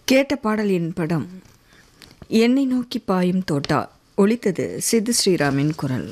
கேட்ட பாடலின் படம் என்னை நோக்கி பாயும் தோட்டா ஒலித்தது சித்து ஸ்ரீராமின் குரல்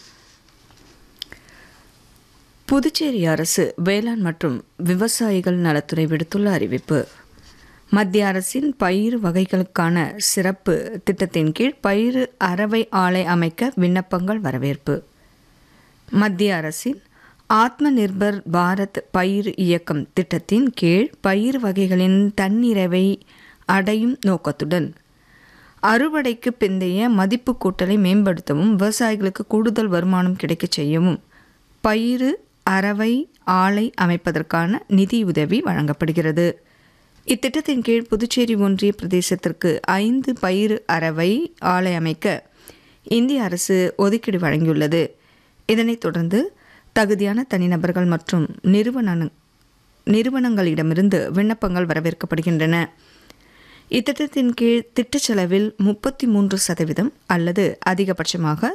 புதுச்சேரி அரசு வேளாண் மற்றும் விவசாயிகள் நலத்துறை விடுத்துள்ள அறிவிப்பு மத்திய அரசின் பயிர் வகைகளுக்கான சிறப்பு திட்டத்தின் கீழ் பயிர் அறவை ஆலை அமைக்க விண்ணப்பங்கள் வரவேற்பு மத்திய அரசின் ஆத்ம நிர்பர் பாரத் பயிர் இயக்கம் திட்டத்தின் கீழ் பயிர் வகைகளின் தன்னிறைவை அடையும் நோக்கத்துடன் அறுவடைக்கு பிந்தைய மதிப்பு கூட்டலை மேம்படுத்தவும் விவசாயிகளுக்கு கூடுதல் வருமானம் கிடைக்கச் செய்யவும் பயிர் அறவை ஆலை அமைப்பதற்கான நிதியுதவி வழங்கப்படுகிறது இத்திட்டத்தின் கீழ் புதுச்சேரி ஒன்றிய பிரதேசத்திற்கு ஐந்து பயிர் அறவை ஆலை அமைக்க இந்திய அரசு ஒதுக்கீடு வழங்கியுள்ளது இதனைத் தொடர்ந்து தகுதியான தனிநபர்கள் மற்றும் நிறுவன நிறுவனங்களிடமிருந்து விண்ணப்பங்கள் வரவேற்கப்படுகின்றன இத்திட்டத்தின் கீழ் திட்டச் செலவில் முப்பத்தி மூன்று சதவீதம் அல்லது அதிகபட்சமாக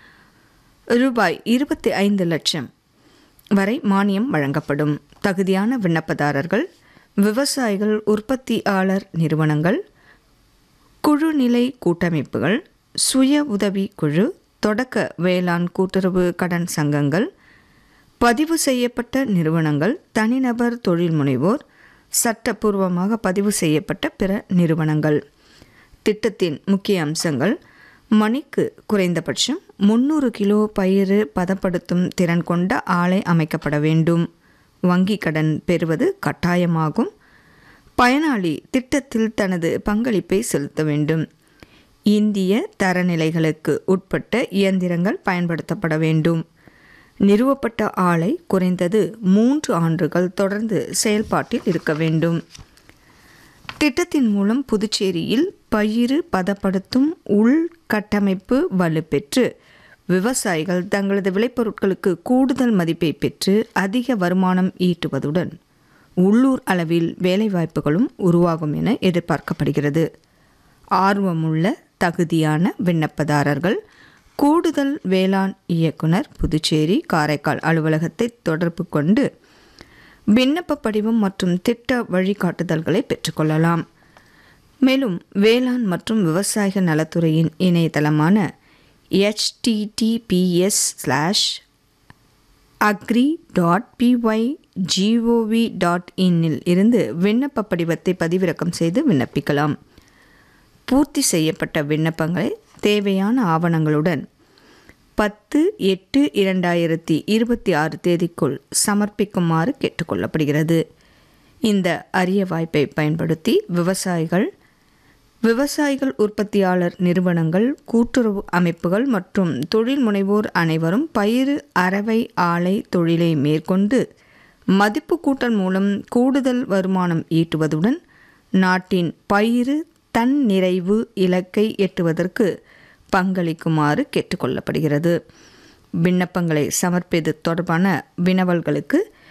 ரூபாய் இருபத்தி ஐந்து லட்சம் வரை மானியம் வழங்கப்படும் தகுதியான விண்ணப்பதாரர்கள் விவசாயிகள் உற்பத்தியாளர் நிறுவனங்கள் குழுநிலை கூட்டமைப்புகள் சுய உதவி குழு தொடக்க வேளாண் கூட்டுறவு கடன் சங்கங்கள் பதிவு செய்யப்பட்ட நிறுவனங்கள் தனிநபர் தொழில் முனைவோர் சட்டப்பூர்வமாக பதிவு செய்யப்பட்ட பிற நிறுவனங்கள் திட்டத்தின் முக்கிய அம்சங்கள் மணிக்கு குறைந்தபட்சம் முந்நூறு கிலோ பயிர் பதப்படுத்தும் திறன் கொண்ட ஆலை அமைக்கப்பட வேண்டும் வங்கி கடன் பெறுவது கட்டாயமாகும் பயனாளி திட்டத்தில் தனது பங்களிப்பை செலுத்த வேண்டும் இந்திய தரநிலைகளுக்கு உட்பட்ட இயந்திரங்கள் பயன்படுத்தப்பட வேண்டும் நிறுவப்பட்ட ஆலை குறைந்தது மூன்று ஆண்டுகள் தொடர்ந்து செயல்பாட்டில் இருக்க வேண்டும் திட்டத்தின் மூலம் புதுச்சேரியில் பயிர் பதப்படுத்தும் உள்கட்டமைப்பு வலுப்பெற்று விவசாயிகள் தங்களது விளைபொருட்களுக்கு கூடுதல் மதிப்பை பெற்று அதிக வருமானம் ஈட்டுவதுடன் உள்ளூர் அளவில் வேலைவாய்ப்புகளும் உருவாகும் என எதிர்பார்க்கப்படுகிறது ஆர்வமுள்ள தகுதியான விண்ணப்பதாரர்கள் கூடுதல் வேளாண் இயக்குனர் புதுச்சேரி காரைக்கால் அலுவலகத்தை தொடர்பு கொண்டு விண்ணப்ப படிவம் மற்றும் திட்ட வழிகாட்டுதல்களை பெற்றுக்கொள்ளலாம் மேலும் வேளாண் மற்றும் விவசாய நலத்துறையின் இணையதளமான HTTPS slash agri dot PY GOV dot இன்னில் இருந்து விண்ணப்ப படிவத்தை பதிவிறக்கம் செய்து விண்ணப்பிக்கலாம் பூர்த்தி செய்யப்பட்ட விண்ணப்பங்களை தேவையான ஆவணங்களுடன் பத்து எட்டு இரண்டாயிரத்தி இருபத்தி ஆறு தேதிக்குள் சமர்ப்பிக்குமாறு கேட்டுக்கொள்ளப்படுகிறது இந்த அரிய வாய்ப்பை பயன்படுத்தி விவசாயிகள் விவசாயிகள் உற்பத்தியாளர் நிறுவனங்கள் கூட்டுறவு அமைப்புகள் மற்றும் தொழில் முனைவோர் அனைவரும் பயிர் அறவை ஆலை தொழிலை மேற்கொண்டு மதிப்பு கூட்டல் மூலம் கூடுதல் வருமானம் ஈட்டுவதுடன் நாட்டின் பயிர் தன் நிறைவு இலக்கை எட்டுவதற்கு பங்களிக்குமாறு கேட்டுக்கொள்ளப்படுகிறது விண்ணப்பங்களை சமர்ப்பது தொடர்பான வினவல்களுக்கு